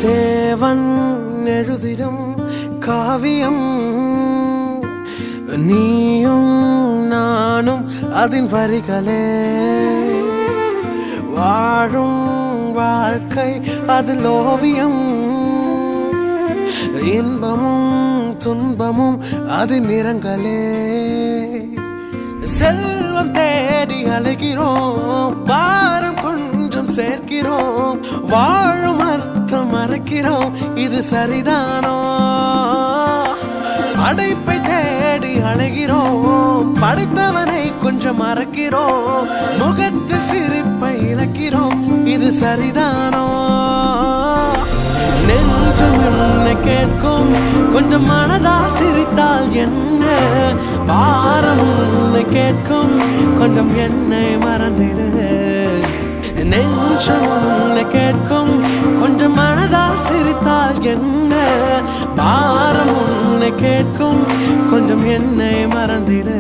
தேவன் எழுதிடும் காவியம் நீயும் நானும் அதன் வரிகளே வாழும் வாழ்க்கை அதில் ஓவியம் இன்பமும் துன்பமும் அது நிறங்களே செல்வம் தேடி அழைக்கிறோம் பாரம் கொஞ்சம் சேர்க்கிறோம் வாழும் அர்த்தம் மறக்கிறோம் இது சரிதானோ அடைப்பை தேடி அழைகிறோம் படைத்தவனை கொஞ்சம் மறக்கிறோம் முகத்தில் சிரிப்பை இழக்கிறோம் இது சரிதானோ நெஞ்சம் என்ன கேட்கும் கொஞ்சம் மனதால் சிரித்தால் என்ன பாரம் உன்னை கேட்கும் கொஞ்சம் என்னை மறந்திடு நெஞ்சம் உன்னை கேட்கும் கொஞ்சம் மனதால் சிரித்தால் என்ன பாரம் உன்னை கேட்கும் கொஞ்சம் என்னை மறந்திடு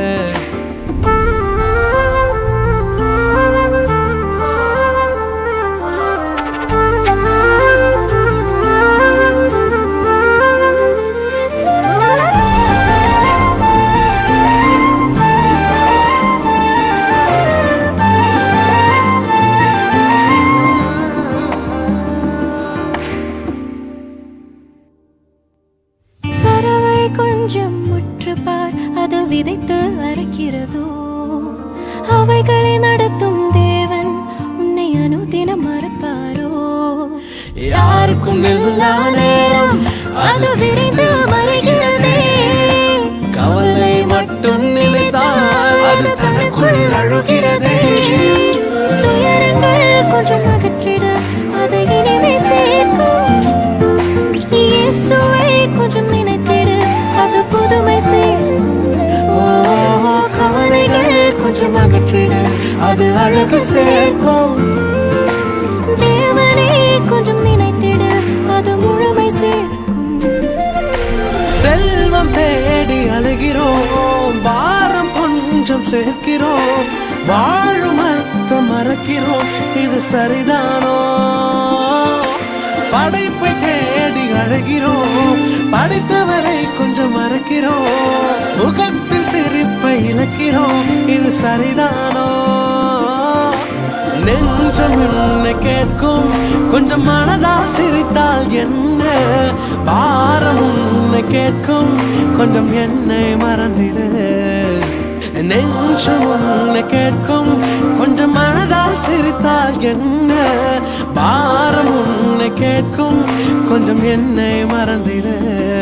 பறவை கொஞ்சம் முற்று பார் அது விதைத்து அரைக்கிறதோ அவைகளை நடத்தும் தேவன் உன்னை அனுதினம் மறப்பாரோ யாருக்கும் எல்லா நேரம் அது விரைந்து மறைகிறதே கவலை மட்டும் நினைத்தால் அது தனக்குள் அழுகிறதே துயரங்கள் கொஞ்சம் அகற்றிட அதை இனிமே சேர்க்கும் இயேசுவை கொஞ்சம் நினைத்திடு அது புதுமை சேர்க்கும் ஓ கவலைகள் கொஞ்சம் அகற்றிடு அது அழகு சேர்க்கும் தேவனை கொஞ்சம் நினைத்திடு அது முழுமை சேர்க்கும் செல்வம் தேடி அழுகிறோம் பாரம் கொஞ்சம் சேர்க்கிறோம் வாழும் அர்த்தம் மறக்கிறோம் இது சரிதானோ படைப்பை தேடி அழுகிறோம் படித்தவரை கொஞ்சம் மறக்கிறோம் முகத்தில் சிரிப்பை இழக்கிறோம் இது சரிதானோ நெஞ்சம் என்ன கேட்கும் கொஞ்சம் மனதால் சிரித்தால் என்ன பாரம் உன்னை கேட்கும் கொஞ்சம் என்னை மறந்திடு நெஞ்சம் உன்னை கேட்கும் கொஞ்சம் மனதால் சிரித்தால் என்ன பாரம் உன்னை கேட்கும் கொஞ்சம் என்னை மறந்திடு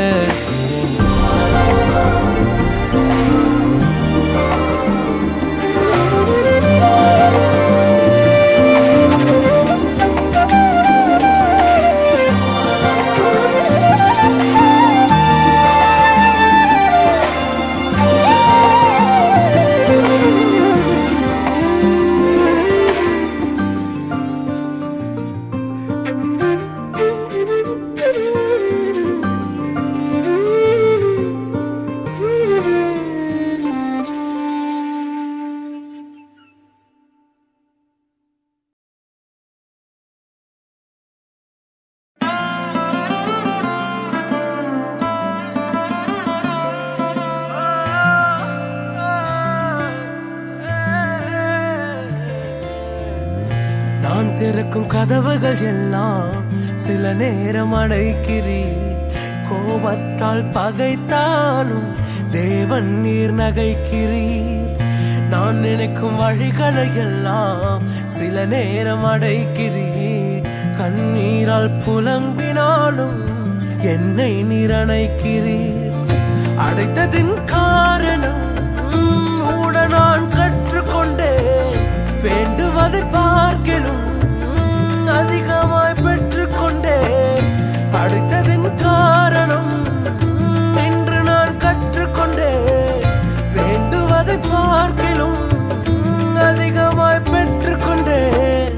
நான் திறக்கும் கதவுகள் எல்லாம் சில நேரம் அடைக்கிறீர் கோபத்தால் பகைத்தாலும் தேவன் நீர் நகைக்கிறீர் நான் நினைக்கும் வழிகளை எல்லாம் சில நேரம் அடைக்கிறீர் கண்ணீரால் புலம்பினாலும் என்னை நீர் அணைக்கிறீர் அடைத்ததின் காரணம் உம், கூட நான் கற்றுக்கொண்டேன் வேண்டுவதை பார்க்கலும் உம், அதிகமாய் பெற்றுக்கொண்டேன் அடைத்ததின் காரணம் உம், இன்று நான் கற்றுக்கொண்டேன் வேண்டுவதை பார்க்கலும் உம், அதிகமாய் பெற்றுக்கொண்டேன்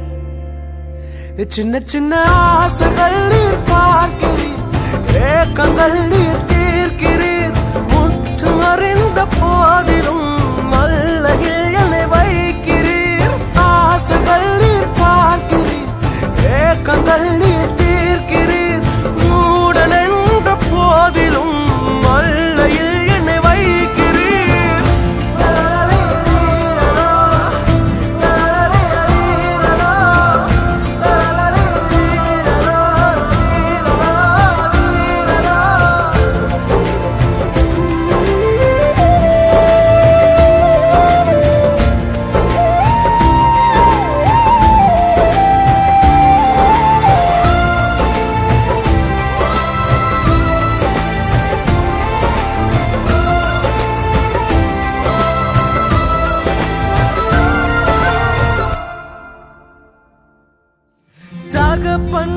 சின்ன சின்ன ஆசைகள் நீர் பார்க்கிறீர் ஏக்கங்கள் நீர் தீர்க்கிறீர் முற்றும் அறிந்த போதிலும் மல்லையில் என்னை வைக்கிறீர் ஆசைகள் நீர் பார்க்கிறீர் ஏக்கங்கள் நீர் தீர்க்கிறீர்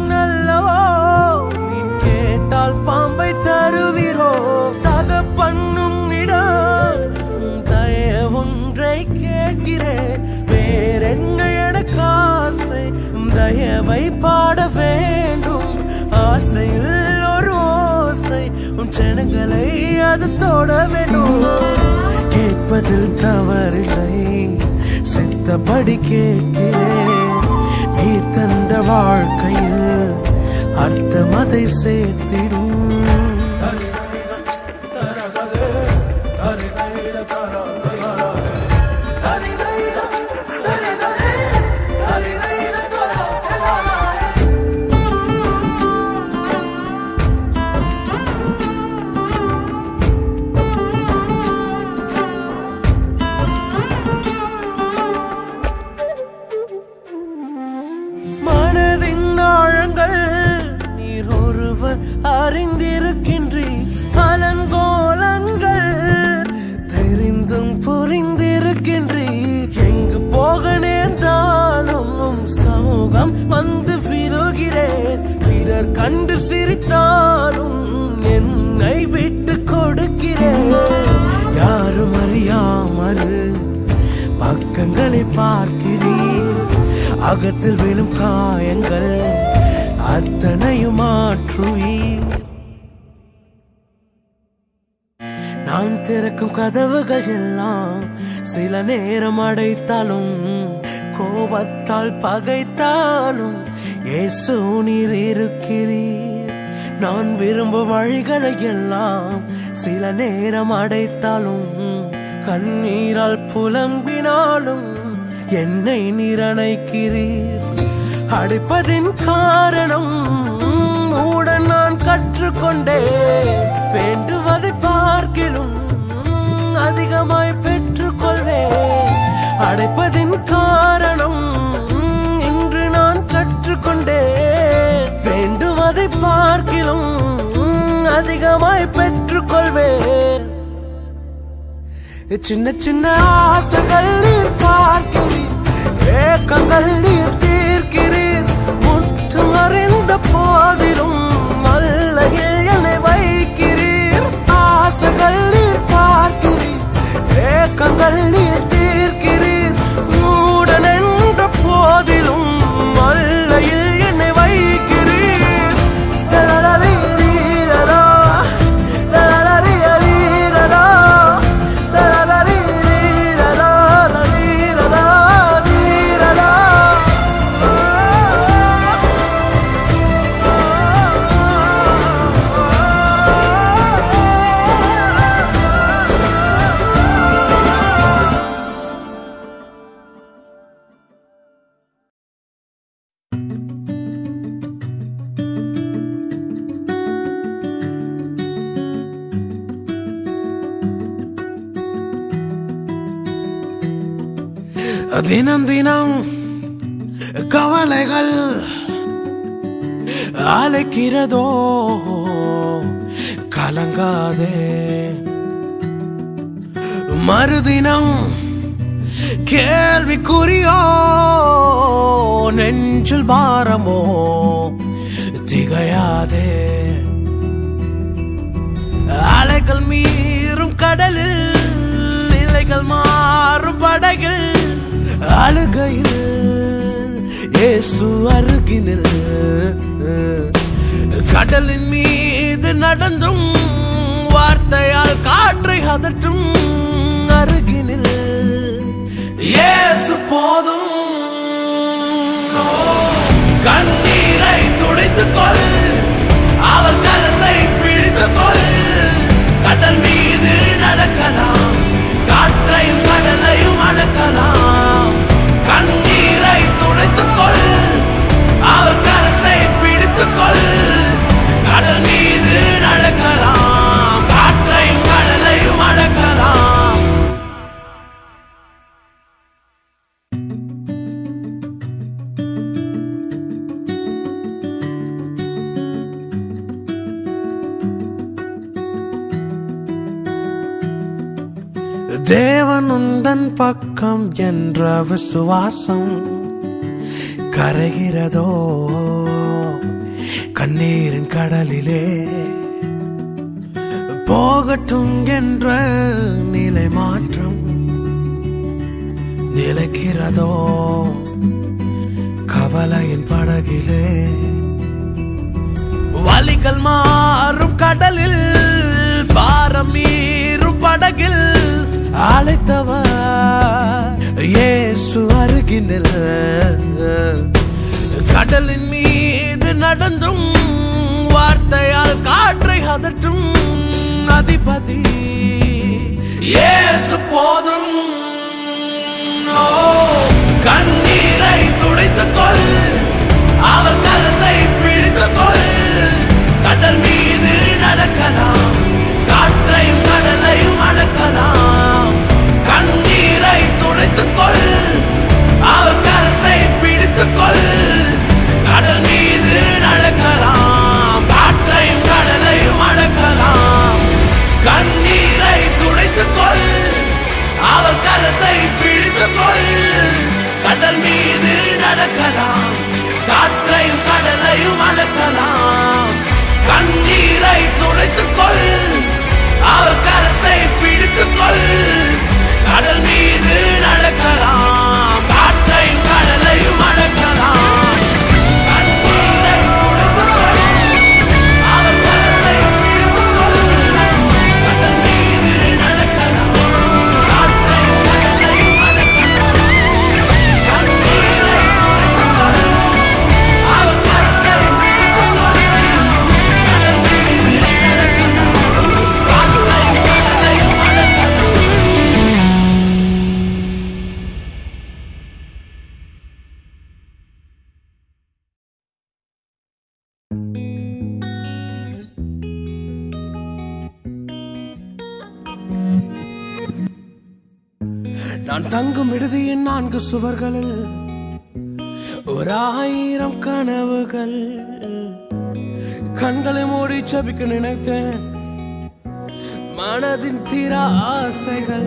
அல்லவோ மீன் கேட்டால் பாம்பை தருவீரோ தகப்பண்ணும் இடம் தய ஒன்றை கேட்கிறேன் வேறென்ன எனக்கு ஆசை தயவை பாட வேண்டும் ஆசையில் ஒரு ஓசை உன் செனங்களை அது தொட வேண்டும் கேட்பதில் தவறில்லை சித்தப்படி கேட்கிறேன் நீ தந்த வாழ்க்கையில் அர்த்தம் அதை சேர்த்திடும் மனதின் ஆழங்கள் நீர் ஒருவர் அறிந்திருக்கின்றீர் அலங்கோலங்கள் தெரிந்தும் புரிந்திருக்கின்றீர் எங்கு போக நேர்ந்தாலும் உம் சமூகம் வந்து விழுகிறேன் பிறர் கண்டு சிரித்தாலும் என்னை விட்டு கொடுக்கிறேன் யாரும் அறியாமல் பக்கங்களை பார்க்கிறீர் அகத்தில் விழும் காயங்கள் அத்தனையும் மாற்றுவீர் நான் திறக்கும் கதவுகள் எல்லாம் சில நேரம் அடைத்தாலும் கோபத்தால் பகைத்தாலும் இயேசு நீர் இருக்கிறீர் நான் விரும்பும் வழிகளை எல்லாம் சில நேரம் அடைத்தாலும் கண்ணீரால் புலம்பினாலும் என்னை நிரணைக்கிறீர் அடிப்பதின் காரணம் உடன் நான் கற்றுக்கொண்டே வேண்டுவதை பார்க்கிலும் அதிகமாய் பெற்றுக்கொள்வேன் அடைப்பதின் காரணம் இன்று நான் கற்றுக்கொண்டே வேண்டுவதை பார்க்கிலும் அதிகமாய் பெற்றுக்கொள்வேன் சின்ன சின்ன ஆசைகள் நீர் பார்க்கிறீர் ஏக்கங்கள் நீர் தீர்க்கிறீர் முற்றும் அறிந்த போதிலும் மல்லையில் என்னை வைக்கிறீர் ஆசைகள் நீர் பார்க்கிறீர் ஏக்கங்கள் நீர் தீர்க்கிறீர் மூடன் என்ற போதிலும் மல்லையில் என்னை வைக்கிறீர் தரரரீரரா, தரரரீரரீரரா, தரரரீரரா, ரரீரரா, ரீரரா. தினம் தினம் கவலைகள் அழைக்கிறதோ கலங்காதே மறுதினம் கேள்விக்குறியோ நெஞ்சில் பாரமோ திகையாதே அலைகள் மீறும் கடலில் நிலைகள் மாறும் படகில் அழுகையில் இயேசு அருகினில் கடலின் மீது நடந்தும் வார்த்தையால் காற்றை அதற்றும் அருகினில் இயேசு போதும் கண்ணீரை துடைத்துக் கொள் அவர் கரத்தை பிடித்துக் கொள் கடல் மீது நடக்கலாம் காற்றையும் கடலையும் அடக்கலாம் கண்ணீரை துடைத்துக் கொள் அவர் கரத்தை பிடித்துக் கொள் கடல் மீது நடக்கலாம் காற்றையும் கடலையும் அடக்கலாம் தேவன் உந்தன் பக்கம் என்ற விசுவாசம் கரைகிறதோ கண்ணீரின் கடலிலே போகட்டும் என்ற நிலை மாற்றம் நிலைக்கிறதோ கவலையின் படகிலே வலிகள் மாறும் கடலில் பாரம் மீறும் படகில் அழைத்தவர் இயேசு அருகினில் கடலின் மீது நடந்தும் வார்த்தையால் காற்றை அதற்றும் அதிபதி இயேசு போதும் ஓ, கண்ணீரை துடைத்துக் கொள் அவர் கரத்தை பிடித்துக் கொள் கடல் மீது நடக்கலாம் காற்றையும் கடலையும் அடக்கலாம் கண்ணீரை துடைத்துக் கொள் அவர் கரத்தை பிடித்துக் கொள் கடல் மீது நடக்கலாம் காற்றையும் கடலையும் அடக்கலாம் கண்ணீரை துடைத்துக் கொள் அவர் கரத்தை பிடித்துக் கொள் கடல் மீது நடக்கலாம் காற்றையும் கடலையும் அடக்கலாம் கண்ணீரை துடைத்துக் கொள் அவர் கரத்தை பிடித்துக் கொள் கடல் மீது நடக்கலாம் காற்றையும் கடலையும் அடக்கலாம் கண்ணீரை துடைத்துக் கொள் அவர் கரத்தை பிடித்துக் கொள் கடல் மீது நடக்கலாம் காற்றையும் கடலையும் அடக்கலாம் கண்ணீரை துடைத்துக் கொள் அவர் கரத்தை பிடித்துக் கொள் கடல் மீது நடக்கலாம் காற்றையும் கடலையும் அடக்கலாம் நான் தங்கும் விடுதியின் நான்கு சுவர்களில் ஒரு ஆயிரம் கனவுகள் கண்களை மூடி செபிக்க நினைத்தேன் மனதின் தீர ஆசைகள்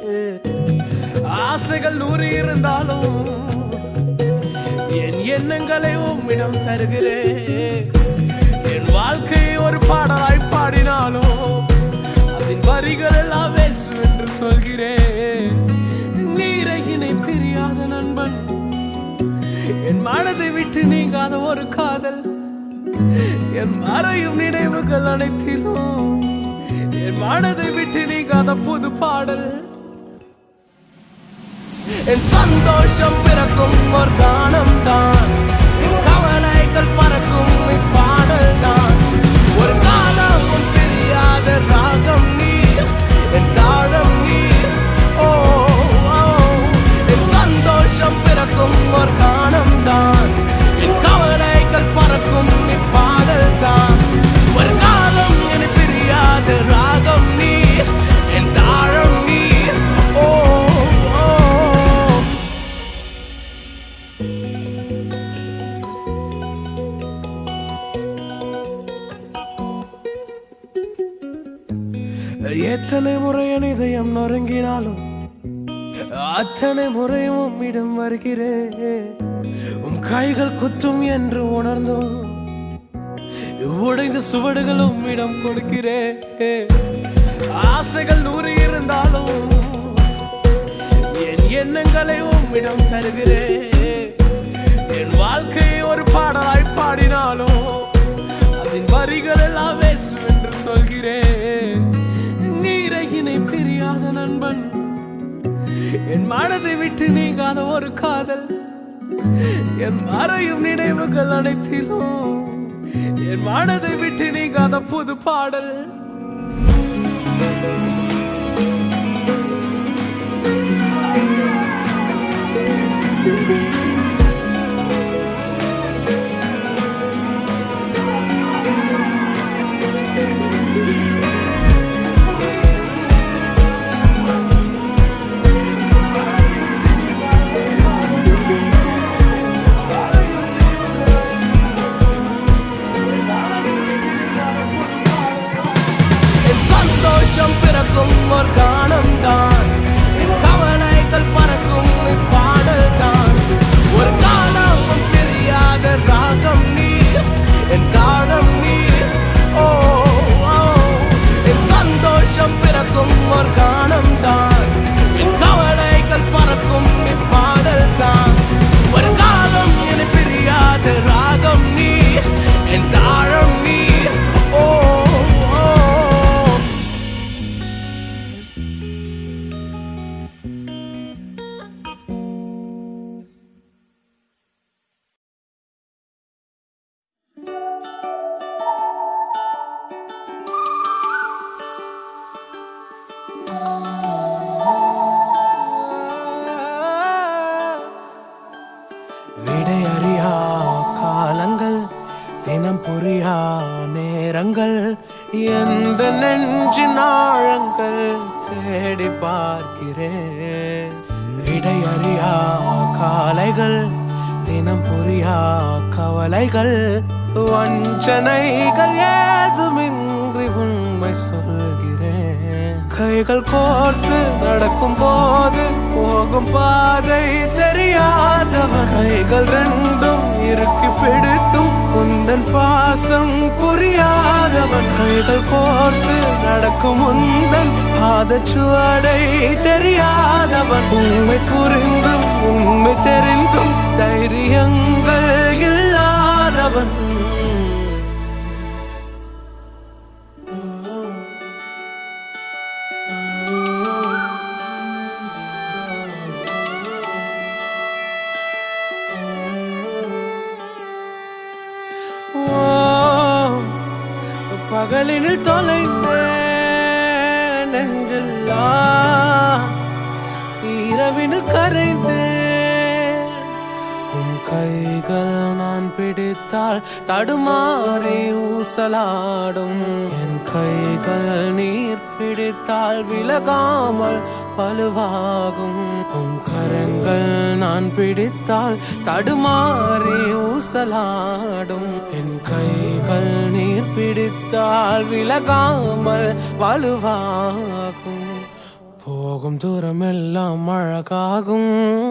ஆசைகள் நூறு இருந்தாலும் என் எண்ணங்களை உம்மிடம் தருகிறேன் என் வாழ்க்கையை ஒரு பாடலாய் பாடினாலும் அதன் வரிகள் எல்லாம் வேசு என்று சொல்கிறேன் நீரையினை பிரியாத நண்பன் என் மனதை விட்டு நீங்காத ஒரு காதல் என் மறையும் நினைவுகள் அனைத்திலும் என் மனதை விட்டு நீங்காத புது பாடல் என் சந்தோஷம் பிறக்கும் ஒரு கானம் தான் என் கவலைகள் பறக்கும் இப்பாடல் தான் ஒரு காலம் தெரியாத ராகம் நீ என் தாளம் நீ ஓ ஓ. என் சந்தோஷம் பிறக்கும் ஒரு கானம் தான் என் கவலைகள் பறக்கும் இப்பாடல் தான் ஒரு காலம் என தெரியாத ராகம் நீ என் தாழம் நீ ஓ ஓ எத்தனை முறை என் இதயம் நொறுங்கினாலும் அத்தனை முறையும் உம்மிடம் வருகிறேன் உம் கைகள் குத்தும் என்று உணர்ந்தும் உடைந்த சுவடுகள் உம்மிடம் கொடுக்கிறேன் ஆசைகள் நூறு இருந்தாலும் என் எண்ணங்களை உம்மிடம் தருகிறேன் என் வாழ்க்கையை ஒரு பாடலாய் பாடினாலும் அதன் வரிகள் எல்லாம் வேசு என்று சொல்கிறேன் நீரையினை பிரியாத நண்பன் என் மனதை விட்டு நீங்காத ஒரு காதல் என் மறையும் நினைவுகள் அனைத்திலும் என் மனதை விட்டு நீங்காத புது பாடல் என் சந்தோஷம் பிறக்கும் ஒரு கானம் தான் என் கவலைகள் பறக்கும் பாடல் தான் நேரங்கள் எந்த நெஞ்சின் ஆழங்கள் தேடி பார்க்கிறேன் விடையறியா காலைகள் தினம் புரியா கவலைகள் வஞ்சனைகள் ஏதுமின்றி உண்மை சொல்கிறேன் கைகள் கோர்த்து நடக்கும் போது போகும் பாதை தெரியாதவன் கைகள் ரெண்டும் இறுக்கி பிடித்தும் உந்தன் பாசம் புரியாதவன் கைகள் கோர்த்து நடக்கும் உந்தன் பாதச்சுவடை தெரியாதவன் உண்மை புரிந்தும் உண்மை தெரிந்தும் தைரியங்கள் இல்லாதவன் ஓ, பகலினில் தொலைந்தேன் நெஞ்செல்லாம் இரவினில் கரைந்தேன் உன் கைகள் நான் பிடித்தால் தடுமாறி ஊசலாடும் என் கைகள் நீர் பிடித்தால் விலகாமல் பழுவாகும் உன் கரங்கள் நான் பிடித்தால் தடுமாறி ஊசலாடும் என் கைகள் நீர் பிடித்தால் விலகாமல் வலுவாகும் போகும் தூரமெல்லாம் அழகாகும்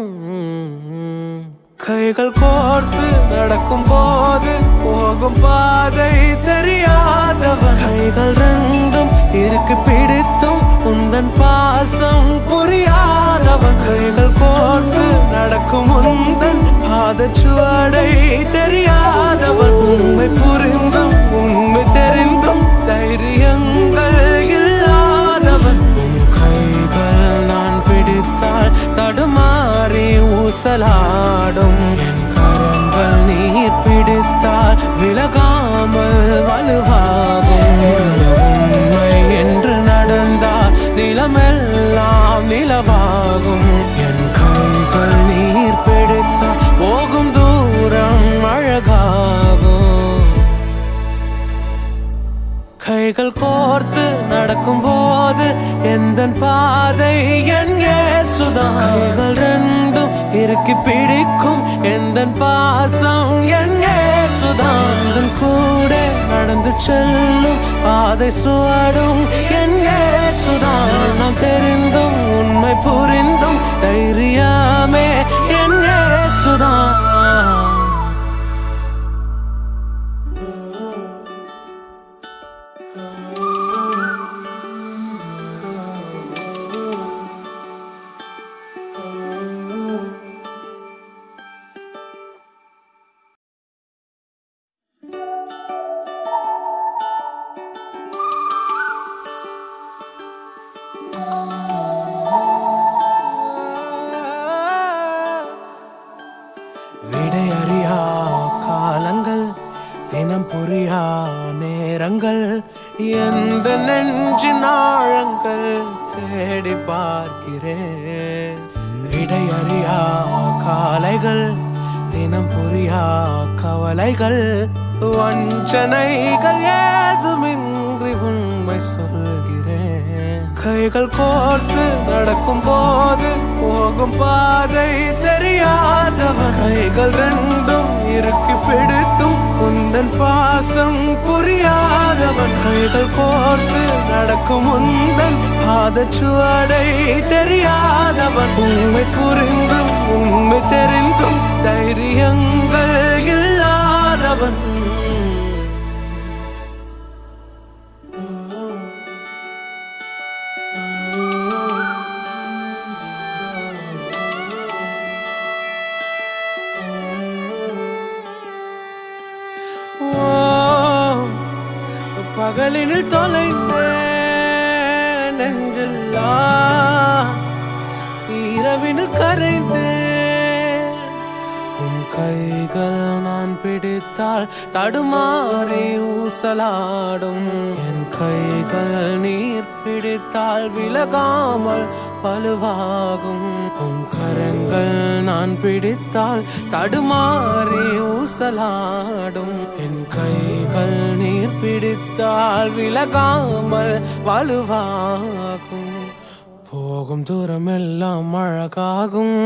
கைகள் கோர்த்து நடக்கும் போது போகும் பாதை தெரியாதவன் கைகள் ரெண்டும் இருக்கு பிடித்தும் உந்தன் பாசம் புரியாதவன் கைகள் கோர்த்து நடக்கும் உந்தன் பாதச்சுவடை தெரியாதவன் உண்மை புரிந்தும் உண்மை தெரிந்தும் தைரியங்கள் இல்லாதவன் உன் கைகள் நான் பிடித்தால் தடுமாறி ஊசலாடும் என் கரங்கள் நீர் பிடித்தால் விலகாமல் வலுவாகும் இந்த உண்மை என்று நடந்தால் நிலமெல்லாம் நிலவாகும் என் கைகள் நீர் பிடித்தால் போகும் தூரம் அழகாகும் கைகள் கோர்த்து நடக்கும் போது எந்த பாதை எங்கே சுதான் கைகள் ரெண்டும் இறுக்கி பிடிக்கும் எந்த பாசம் எங்கே சுதான் உந்தன் கூட நடந்து செல்லும் பாதை சுவடும் எங்கே சுதான் நாம் தெரிந்தும் உண்மை புரிந்தும் தைரியமே எங்கே சுதான் விடையறியா காலங்கள் தினம் புரியா நேரங்கள் எந்த நெஞ்சின் ஆழங்கள் தேடி பார்க்கிறேன் விடையறியா காலைகள் தினம் புரியா கவலைகள் வஞ்சனைகள் ஏதுமின்றி உண்மை சொல்கிறேன் கைகள் கோர்த்து நடக்கும் போது போகும் பாதை தெரியாதவன் கைகள் ரெண்டும் இறுக்கி பிடித்தும் உந்தன் பாசம் புரியாதவன் கைகள் கோர்த்து நடக்கும் உந்தன் பாதச்சுவடை தெரியாதவன் உண்மை புரிந்தும் உண்மை தெரிந்தும் தைரியங்கள் இல்லாதவன் ஓ, பகலினில் தொலைந்தேன் நெஞ்செல்லாம் இரவினில் கரைந்தேன் உன் கைகள் நான் பிடித்தால் தடுமாறி ஊசலாடும் என் கைகள் நீர் பிடித்தால் விலகாமல் வலுவாகும் உன் கரங்கள் நான் பிடித்தால் தடுமாறி ஊசலாடும் என் கைகள் நீர் பிடித்தால் விலகாமல் வலுவாகும் போகும் தூரம் எல்லாம் அழகாகும்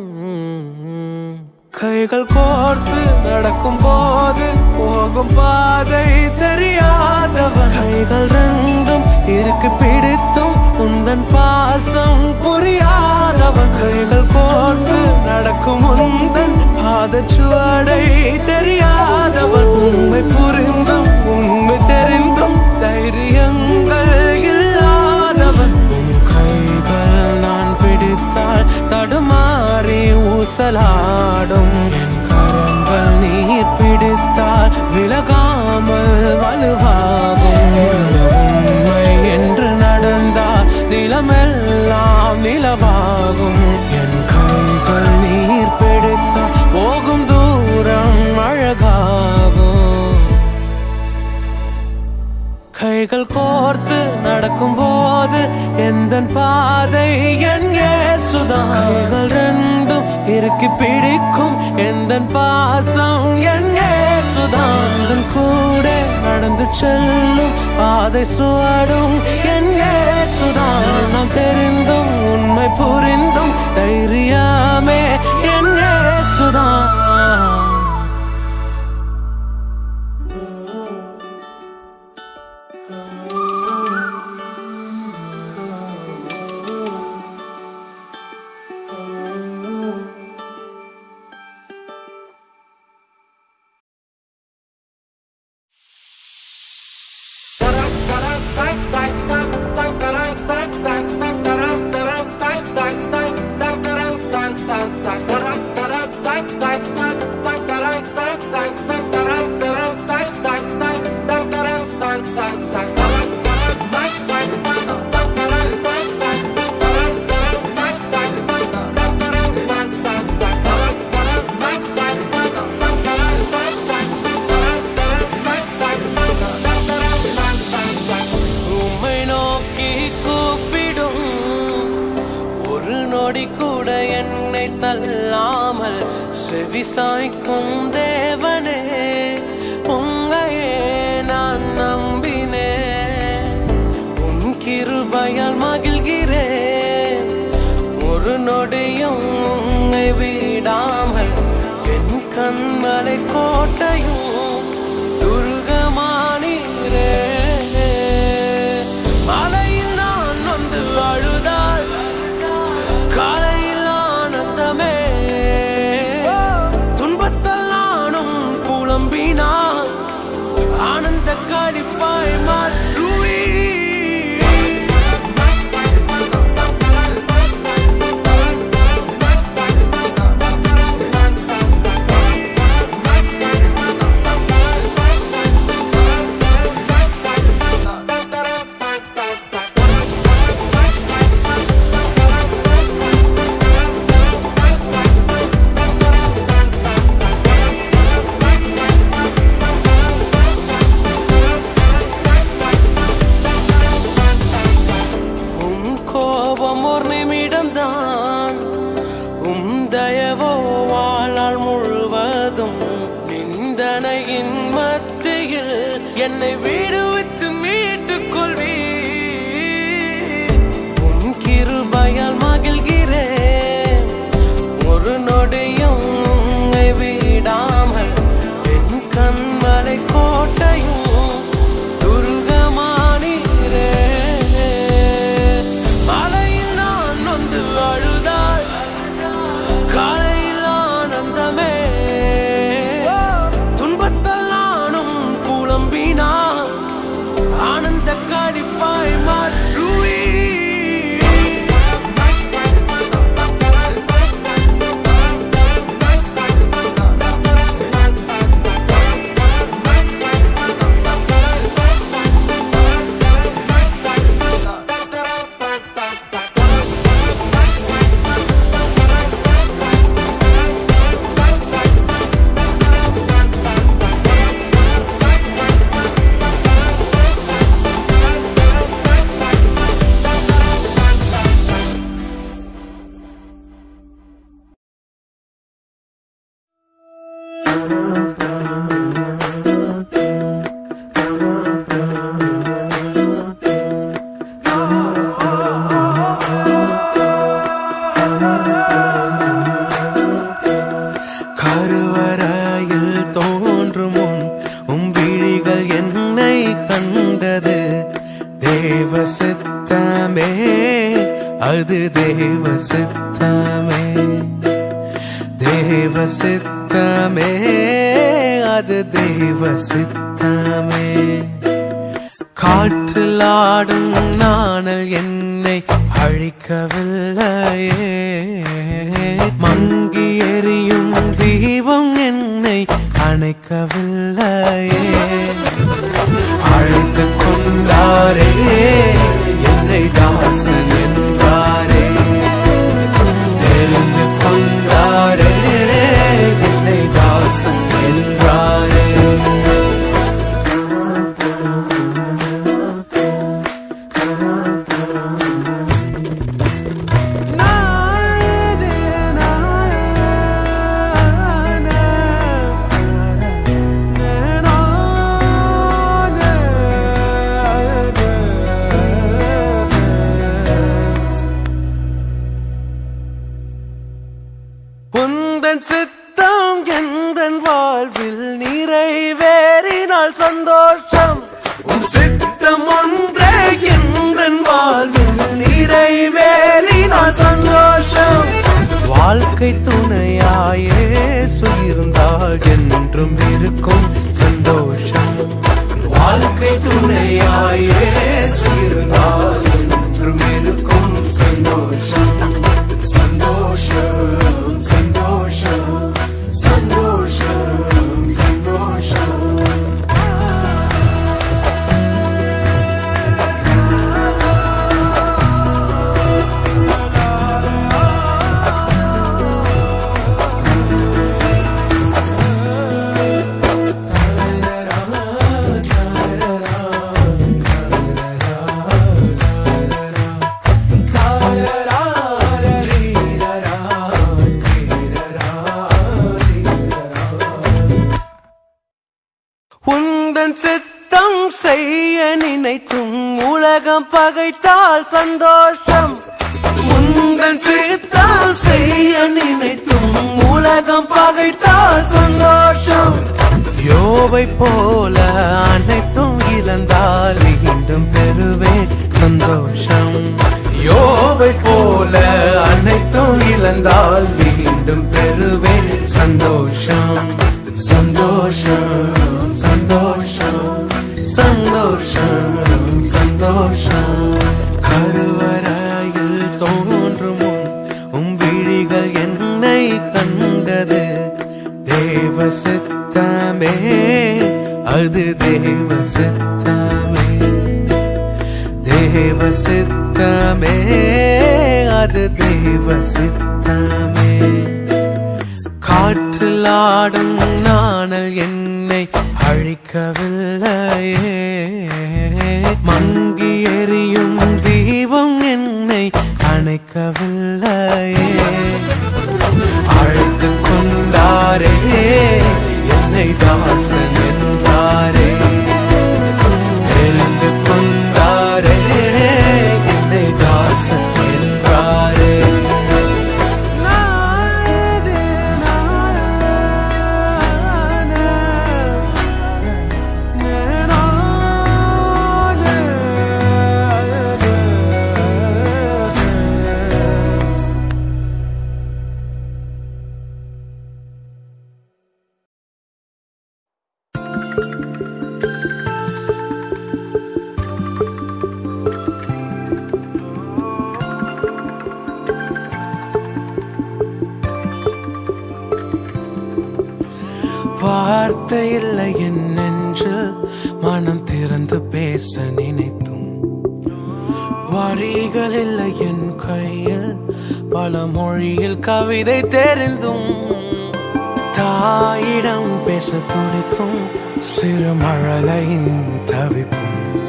கைகள் கோர்த்து நடக்கும் போது போகும் பாதை தெரியாதவன் கைகள் ரெண்டும் இருக்கு பிடித்தும் உந்தன் பாசம் புரியாதவன் கைகள் கோர்த்து நடக்கும் உந்தன் பாதச்சுவடை தெரியாதவன் உண்மை புரிந்தும் உண்மை தெரிந்தும் தைரியங்கள் இல்லாதவன் உன் கைகள் நான் பிடித்தால் தடுமாறி ஊசலாடும் என் கரங்கள் நீர் பிடித்தால் விலகாமல் வலுவாகும் இந்த உண்மை என்று நடந்தால் நிலமெல்லாம் நிலவாகும் என் கைகள் நீர் பிடித்தால் போகும் தூரம் அழகாகும் கைகள் கோர்த்து நடக்கும் போது எந்த பாதை என் சுதான் கைகள் ரெண்டும் இறுக்கி பிடிக்கும் எந்த பாசம் என் சுதான் கூட நடந்து செல்லும் பாதை சுவடும் என் சுதான் நாம் தெரிந்தும் உண்மை புரிந்தும் தைரியமே என் சுதான் உம்மை நோக்கி கூப்பிடும் ஒரு நொடி கூட என்னை தள்ளாமல் செவி சாய்க்கும் தேவனே உங்கையே நான் நம்பினேன் உன் கிருபையால் மகிழ்கிறேன் ஒரு நொடியும் உன்னை விடாமல் என் கண்மலை கோட்டையும் துர்கமானீரே மலையில் நான் வந்து அழுதால் காலையில் ஆனந்தமே துன்பத்தில் நானும் புலம்பினால் ஆனந்த கடிப்பாய் மாற்றுவீ உம் கோபம் ஒரு நிமிடம்தான் உம் தயவோ வாழ்நாள் முழுவதும் நிந்தனையின் மத்தியில் என்னை விடுவித்து மீட்டுக் கொள்வீ உம் கிருபையால் மகிழ்கிறேன் ஒரு நொடியும் உம்மை விடாமல் என் கண்மலை கோட்டையும் துர்கமானீரே மலையில் நான் வந்து அழுதால் காலையில் ஆனந்தமே துன்பத்தில் நானும் புலம்பினால் ஆனந்த கடிப்பாய் மாற்றுவீ விழிகள் என்னை கண்டது தேவ சித்தமே அது தேவ சித்தமே தேவ சித்தமே அது தேவ சித்தமே காற்றில் ஆடும் நாணல் என்னை அழிக்கவில்லையே மங்கி எரியும் தீபம் என்னை அணைக்கவில்லையே அழைத்து கொண்டாரே என்னை தாசன் என்றாரே தெரிந்து கொண்டாரே என்னை தாசன் என்றாரே உந்தன் சித்தம் எந்தன் வாழ்வில் நிறைவேறினால் சந்தோஷம் உன் சித்தம் ஒன்றே எந்தன் வாழ்வில் நிறைவேறினால் சந்தோஷம் வாழ்க்கை துணையாயே இருந்தால் என்றும் இருக்கும் சந்தோஷம் வாழ்க்கை துணையாயே இருந்தால் என்றும் இருக்கும் சந்தோஷம் சந்தோஷம் சந்தோஷம் சந்தோஷம் சந்தோஷம் உந்தன் சித்தம் செய்ய நினைத்தும் உலகம் பகைத்தால் சந்தோஷம் உந்தன் சித்தம் செய்ய நினைத்தும் உலகம் பகைத்தால் சந்தோஷம் யோவை போல அனைத்தும் இழந்தால் மீண்டும் பெறுவேன் சந்தோஷம் யோவை போல அனைத்தும் இழந்தால் மீண்டும் பெறுவேன் சந்தோஷம் சந்தோஷம் சந்தோஷம் சந்தோஷம் சந்தோஷம் கருவறையில் தோன்றும் உன் உம் விழிகள் என்னை கண்டது தேவ சித்தமே அது தேவ சித்தமே தேவ சித்தமே அது தேவ சித்தமே காற்றில் ஆடும் நாணல் என்னை அழிக்கவில்லையே மங்கி எரியும் தீபம் என்னை அணைக்கவில்லையே அழைத்து கொண்டாரே என்னை தாசன் என்றாரே தெரிந்து கொண்டாரே என்னை தாசன் என்றாரே வார்த்தை இல்லை என் நெஞ்சில் மனம் திறந்து பேச நினைத்தும் வரிகள் இல்லை என் கையில் பல மொழியில் கவிதை தெரிந்தும் தாயிடம் பேச துடிக்கும் சிறு மழலையின் தவிப்பும்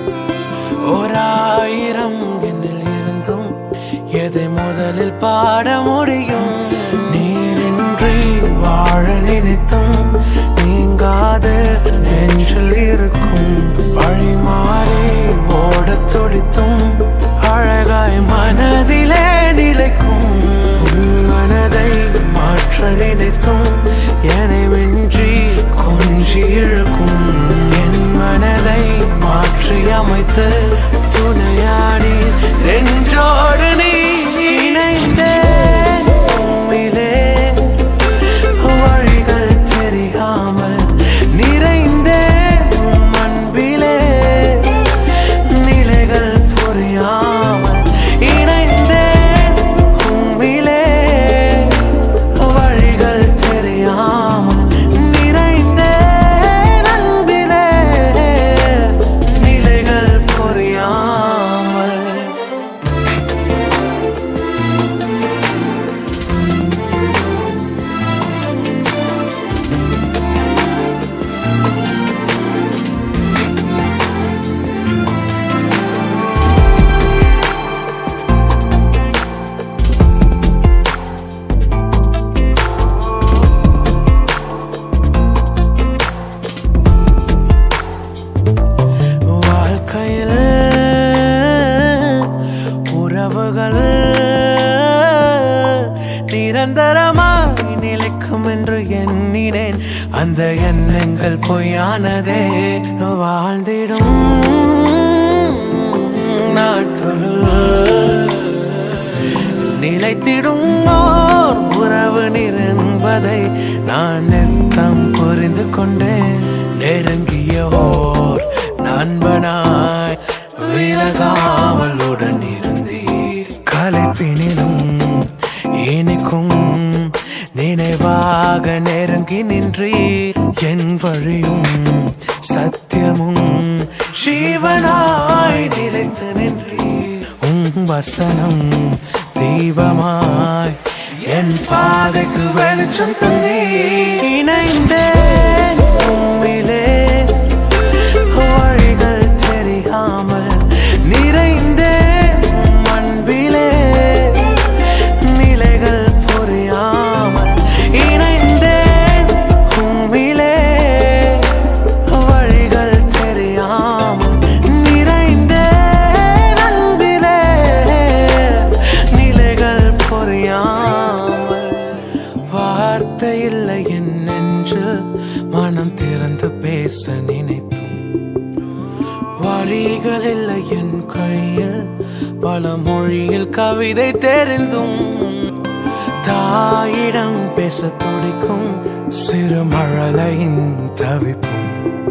ஓராயிரம் என்னில் இருந்தும் எதை முதலில் பாட முடியும் நீரின்றி வாழ நினைத்தும் நீங்காத நெஞ்சில் இருக்கும் வழி மாறி ஓடத் துடித்தும் அழகாய் மனதிலே நிலைக்கும் உன் மனதை மாற்ற நினைத்தும் என்னை மின்றி கொஞ்சி இழுக்கும் என் மன அமைத்து துணையாடி நெஞ்சோடு நீ இணைந்தே உம்மிலே வழிகள் தெரியாமல் நிறைந்தேன் உம் அன்பிலே நிலைகள் புரியாமல் இணைந்தேன் உம்மிலே வழிகள் தெரியாமல் நிறைந்தேன் அன்பிலே நிலைகள் புரியாமல் வாழ்க்கையில் உறவுகள் நிரந்தரமாய் நிலைக்கும் என்று எண்ணினேன் அந்த எண்ணங்கள் பொய்யானதே வாழ்ந்திடும் நாட்களுள் நிலைத்திடும் ஓர் உறவு நிரம்பதை நான் நித்தம் புரிந்து கொண்டேன் நெருங்கிய ஓர் நண்பனாய் விலகாமல் உடன் இருந்தீர் கலைப்பினிலும் இனிக்கும் நினைவாக நெருங்கி நின்றீர் என் வழியும் சத்தியமும் ஜீவனாய் நிலைத்து நின்றீர் உம் வசனம் தீபமாய் என் பாதைக்கு வெளிச்சம் தந்தே இணைந்தேன் உம்மிலே வழிகள் தெரியாமல் நிறைந்தேன் உம் அன்பிலே நிலைகள் புரியாமல் இணைந்தேன் உம்மிலே வழிகள் தெரியாமல் நிறைந்தேன் அன்பிலே நிலைகள் புரியாமல் வார்த்தை இல்லை என் நெஞ்சில் மனம் திறந்து பேச நினைத்தும் வரிகள் இல்லை என் கையில் பல மொழியில் கவிதை தெரிந்தும் தாயிடம் பேச துடிக்கும் சிறு மழலையின் தவிப்பும்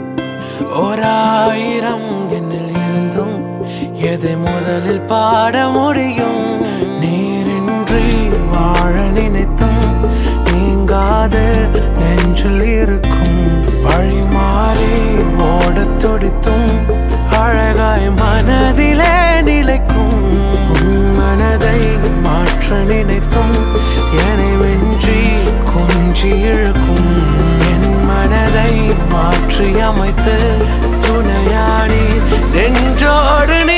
ஓராயிரம் என்னில் இருந்தும் எதை முதலில் பாட முடியும் நீரின்றி வாழ நினைத்தும் நீங்காத நெஞ்சில் இருக்கும் வழி மாறி ஓடத் துடித்தும் அழகாய் மனதிலே நிலைக்கும் உன் மனதை மாற்ற நினைத்தும் என்னை வென்றி கொஞ்சி இழுக்கும் என் மனதை மாற்றி அமைத்து துணையாடி நெஞ்சோடு நீ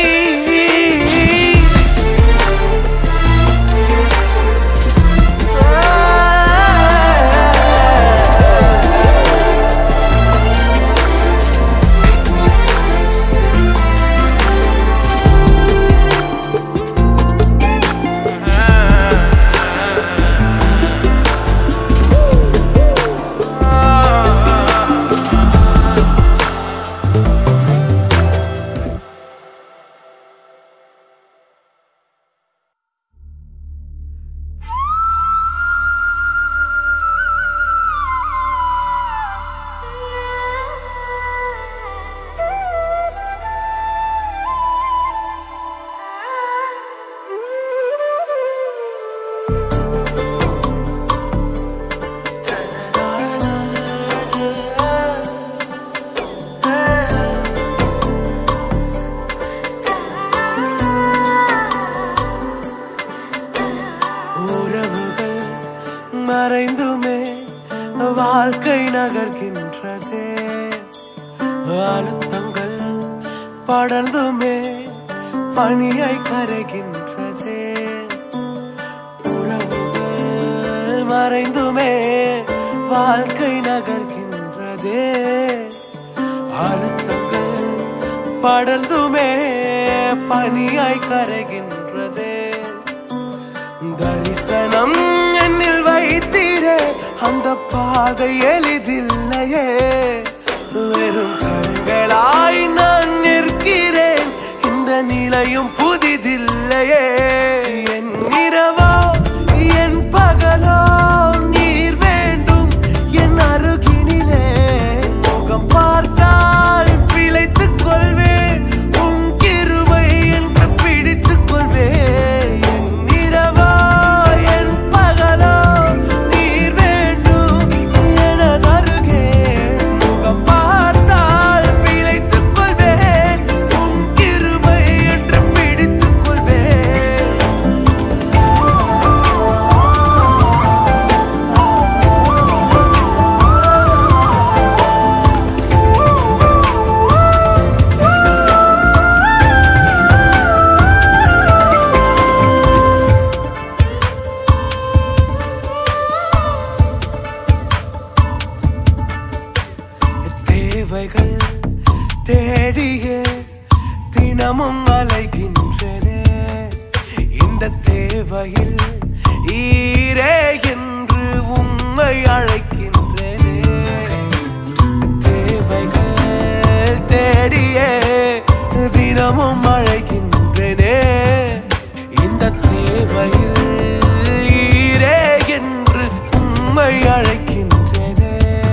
உறவுகள் மறைந்துமே வாழ்க்கை நகர்கின்றதே அழுத்தங்கள் படர்ந்துமே பணியை கரைகின்றதே உறவுகள் மறைந்துமே வாழ்க்கை நகர்கின்றதே அழுத்தங்கள் படர்ந்துமே பணியாய் கரைகின்றதே தரிசனம் என்னில் வைத்தீரே அந்த பாதை எளிதில்லையே வெறும் கண்களாய் நான் நிற்கிறேன் தேடியே தினமும் அலைகின்றனே இந்த தேவையில் ஈரே என்று உம்மை அழைக்கின்றனே தேவைகள் தேடியே தினமும் அழைக்கின்றனே இந்த தேவையில் ஈரே என்று உம்மை அழைக்கின்றனே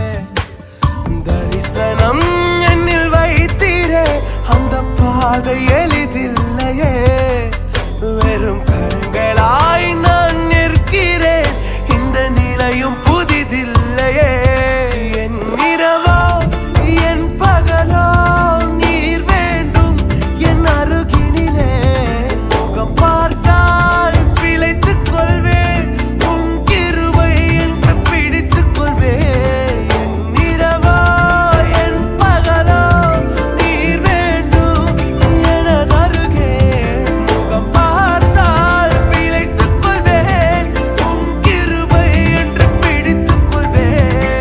தரிசனம் என்னில் வைத்தீரே அந்த பாதை எளிதில்லையே வெறும் கரங்களாய் நான் நிற்கிறேன் இந்த நிலையும் புதிதில்லையே என் இரவோ என் பகலோ நீர் வேண்டும் என் அருகினிலே முகம் பார்த்தால் பிழைத்துக் கொள்வேன் உன் கிருபை என்று பிடித்துக் கொள்வேன் என் இரவோ என் பகலோ நீர் வேண்டும் எனது அருகே முகம் பார்த்தால் பிழைத்துக் கொள்வேன் உன் கிருபை என்று பிடித்துக் கொள்வேன்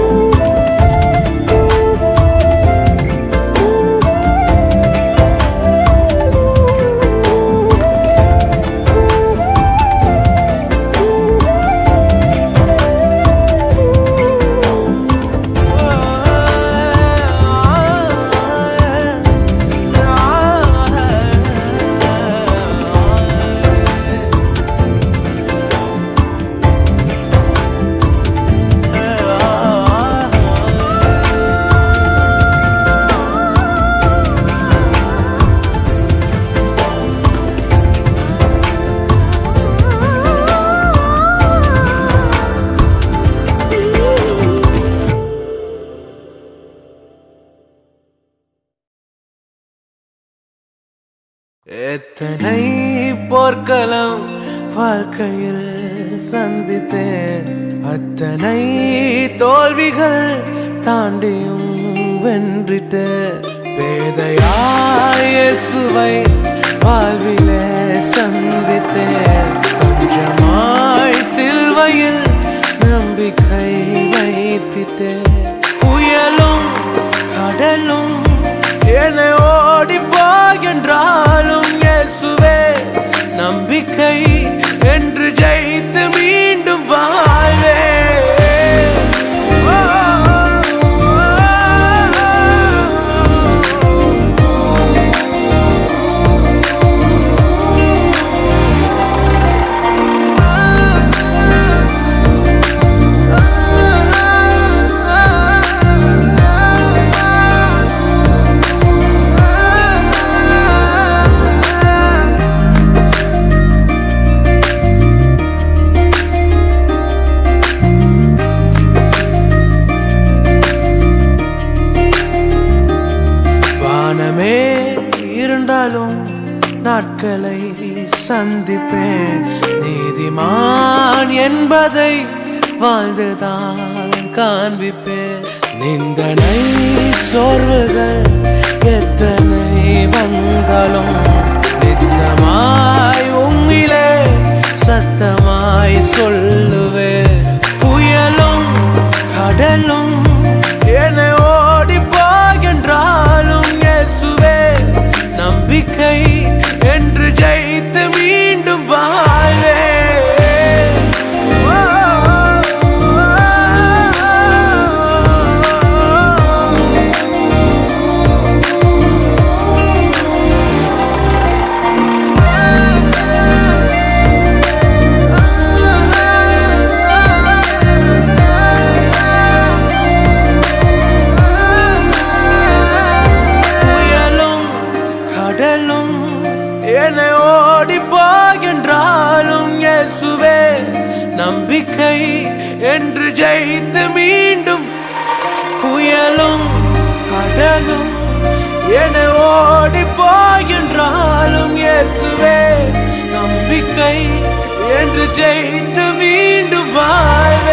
எத்தனை போர்க்களம் வாழ்க்கையில் சந்தித்தேன் அத்தனை தோல்விகள் தாண்டியும் வென்றிட்டேன் பேதையாய் இயேசுவை வாழ்விலே சந்தித்தேன் கொஞ்சமாய் சிலுவையில் நம்பிக்கை வைத்திட்டேன் புயலும் கடலும் என்னை ஓடி என்றாலும் இயேசுவே நம்பிக்கை என்று ஜெயித்து மீண்டும் வாழ்வே வானமே இருந்தாலும் நாட்களை சந்திப்பேன் நீதிமான் என்பதை வாழ்ந்துதான் காண்பிப்பேன் நிந்தனை சோர்வுகள் எத்தனை வந்தாலும் நித்தமாய் உங்கிலே சத்தமாய் சொல்லுவேன் புயலும் கடலும் என்னை ஓடி என்றாலும் இயேசுவே நம்பிக்கை என்று ஜெயித்து மீண்டும் வாழ்வே புயலும் கடலும் என்னை ஓடி என்றாலும் இயேசுவே நம்பிக்கை என்று ஜெயித்து மீண்டும் புயலும் கடலும் என்னை ஓடி என்றாலும் இயேசுவே நம்பிக்கை என்று ஜெயித்து மீண்டும் வாழ்வே